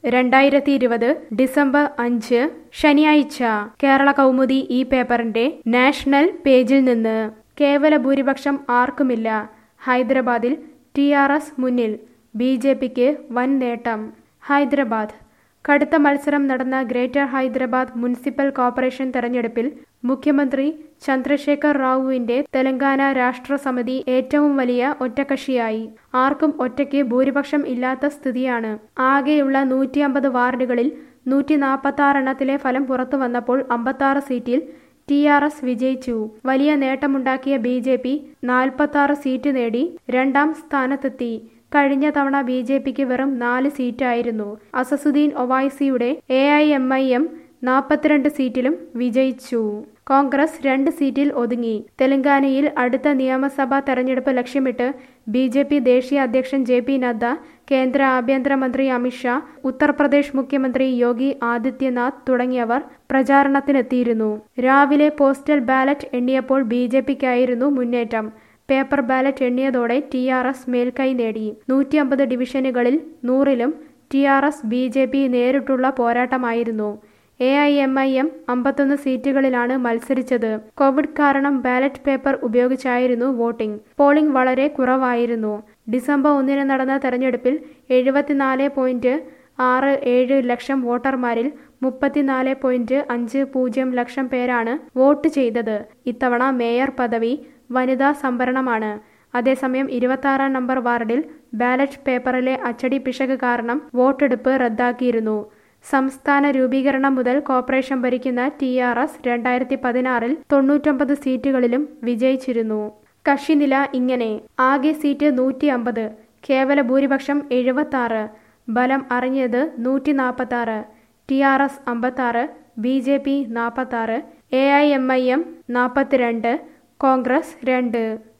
രണ്ടായിരത്തി ഇരുപത് ഡിസംബർ അഞ്ച് ശനിയാഴ്ച കേരള കൗമുദി ഈ പേപ്പറിന്റെ നാഷണൽ പേജിൽ നിന്ന് കേവല ഭൂരിപക്ഷം ആർക്കുമില്ല ഹൈദരാബാദിൽ ടി ആർ എസ് മുന്നിൽ ബി ജെ പിക്ക് വൻ നേട്ടം ഹൈദരാബാദ് കടുത്ത മത്സരം നടന്ന ഗ്രേറ്റർ ഹൈദരാബാദ് മുനിസിപ്പൽ കോർപ്പറേഷൻ തെരഞ്ഞെടുപ്പിൽ മുഖ്യമന്ത്രി ചന്ദ്രശേഖർ റാവുവിന്റെ തെലങ്കാന രാഷ്ട്ര സമിതി ഏറ്റവും വലിയ ഒറ്റക്കക്ഷിയായി ആർക്കും ഒറ്റയ്ക്ക് ഭൂരിപക്ഷം ഇല്ലാത്ത സ്ഥിതിയാണ് ആകെയുള്ള നൂറ്റി അമ്പത് വാർഡുകളിൽ നൂറ്റി നാൽപ്പത്തി എണ്ണത്തിലെ ഫലം പുറത്തു വന്നപ്പോൾ അമ്പത്താറ് സീറ്റിൽ ടി ആർ എസ് വിജയിച്ചു വലിയ നേട്ടമുണ്ടാക്കിയ ബി ജെ പി നാൽപ്പത്തി സീറ്റ് നേടി രണ്ടാം സ്ഥാനത്തെത്തി കഴിഞ്ഞ തവണ ബി ജെ പിക്ക് വെറും നാല് സീറ്റായിരുന്നു അസസുദ്ദീൻ ഒവൈസിയുടെ A I M I M നാൽപ്പത്തിരണ്ട് സീറ്റിലും വിജയിച്ചു കോൺഗ്രസ് രണ്ട് സീറ്റിൽ ഒതുങ്ങി തെലങ്കാനയിൽ അടുത്ത നിയമസഭാ തെരഞ്ഞെടുപ്പ് ലക്ഷ്യമിട്ട് ബി ജെ പി ദേശീയ അധ്യക്ഷൻ ജെ പി നദ്ദ കേന്ദ്ര ആഭ്യന്തരമന്ത്രി അമിത്ഷാ ഉത്തർപ്രദേശ് മുഖ്യമന്ത്രി യോഗി ആദിത്യനാഥ് തുടങ്ങിയവർ പ്രചാരണത്തിനെത്തിയിരുന്നു രാവിലെ പോസ്റ്റൽ ബാലറ്റ് എണ്ണിയപ്പോൾ ബി ജെ പിക്കായിരുന്നു മുന്നേറ്റം പേപ്പർ ബാലറ്റ് എണ്ണിയതോടെ ടി ആർ എസ് മേൽക്കൈ നേടി നൂറ്റി അമ്പത് ഡിവിഷനുകളിൽ നൂറിലും T R S B J P നേരിട്ടുള്ള പോരാട്ടമായിരുന്നു A I M I M അമ്പത്തൊന്ന് സീറ്റുകളിലാണ് മത്സരിച്ചത് കോവിഡ് കാരണം ബാലറ്റ് പേപ്പർ ഉപയോഗിച്ചായിരുന്നു വോട്ടിംഗ് പോളിംഗ് വളരെ കുറവായിരുന്നു ഡിസംബർ ഒന്നിന് നടന്ന തെരഞ്ഞെടുപ്പിൽ എഴുപത്തിനാല് പോയിന്റ് ആറ് ഏഴ് ലക്ഷം വോട്ടർമാരിൽ മുപ്പത്തിനാല് പോയിന്റ് അഞ്ച് പൂജ്യം ലക്ഷം പേരാണ് വോട്ട് ചെയ്തത് ഇത്തവണ മേയർ പദവി വനിതാ സംവരണമാണ് അതേസമയം ഇരുപത്തി നമ്പർ വാർഡിൽ ബാലറ്റ് പേപ്പറിലെ അച്ചടി പിശക് കാരണം വോട്ടെടുപ്പ് റദ്ദാക്കിയിരുന്നു സംസ്ഥാന രൂപീകരണം മുതൽ കോർപ്പറേഷൻ ഭരിക്കുന്ന ടി ആർ എസ് രണ്ടായിരത്തി പതിനാറിൽ തൊണ്ണൂറ്റൊമ്പത് സീറ്റുകളിലും വിജയിച്ചിരുന്നു കക്ഷിനില ഇങ്ങനെ ആകെ സീറ്റ് നൂറ്റി അമ്പത് കേവല ഭൂരിപക്ഷം എഴുപത്തി ആറ് ബലം അറിഞ്ഞത് നൂറ്റി നാൽപ്പത്തി ആറ് ടി ആർ എസ് അമ്പത്താറ് ബി ജെ പി നാൽപ്പത്തി ആറ് A I M I M നാൽപ്പത്തിരണ്ട് കോൺഗ്രസ് രണ്ട്